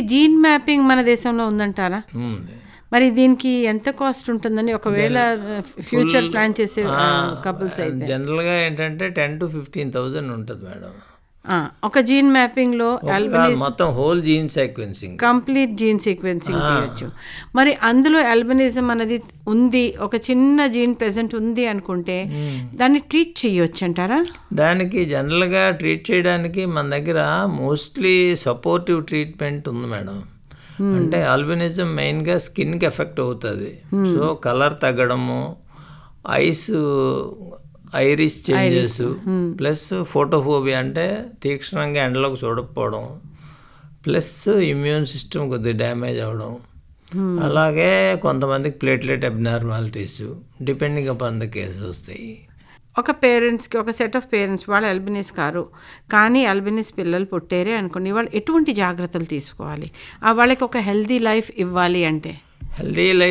gene mapping మన దేశంలో ఉందంటారా ఉంది మరి దీనికి ఎంత కాస్ట్ ఉంటుందని ఒకవేళ ఫ్యూచర్ ప్లాన్ చేసే కపుల్స్ అయితే జనరల్గా ఏంటంటే టెన్ టు ఫిఫ్టీన్ థౌజండ్ ఉంటుంది మేడం ఆ, ఒక జీన్ మ్యాపింగ్ లో కాదు, మొత్తం whole gene sequencing complete gene sequencing చేయొచ్చు మరి అందులో అల్బనిజం అనేది ఉంది ఒక చిన్న జీన్ ప్రెసెంట్ ఉంది అనుకుంటే దాన్ని ట్రీట్ చేయొచ్చు అంటారా దానికి జనరల్గా ట్రీట్ చేయడానికి మన దగ్గర మోస్ట్లీ సపోర్టివ్ ట్రీట్మెంట్ ఉంది మేడం అంటే ఆల్బినిజం మెయిన్గా స్కిన్కి ఎఫెక్ట్ అవుతుంది సో కలర్ తగ్గడము eyes iris changes plus photophobia అంటే తీక్షణంగా ఎండలోకి చూడకపోవడం ప్లస్ ఇమ్యూన్ సిస్టమ్ కొద్దిగా డ్యామేజ్ అవ్వడం అలాగే కొంతమందికి platelet abnormalities depending upon the case వస్తాయి ఒక పేరెంట్స్కి ఒక సెట్ ఆఫ్ పేరెంట్స్ వాళ్ళు అల్బినిస్ కారు కానీ అల్బినిస్ పిల్లలు పుట్టారే అనుకోండి వాళ్ళు ఎటువంటి జాగ్రత్తలు తీసుకోవాలి ఆ వాళ్ళకి ఒక హెల్దీ లైఫ్ ఇవ్వాలి అంటే హెల్దీ లైఫ్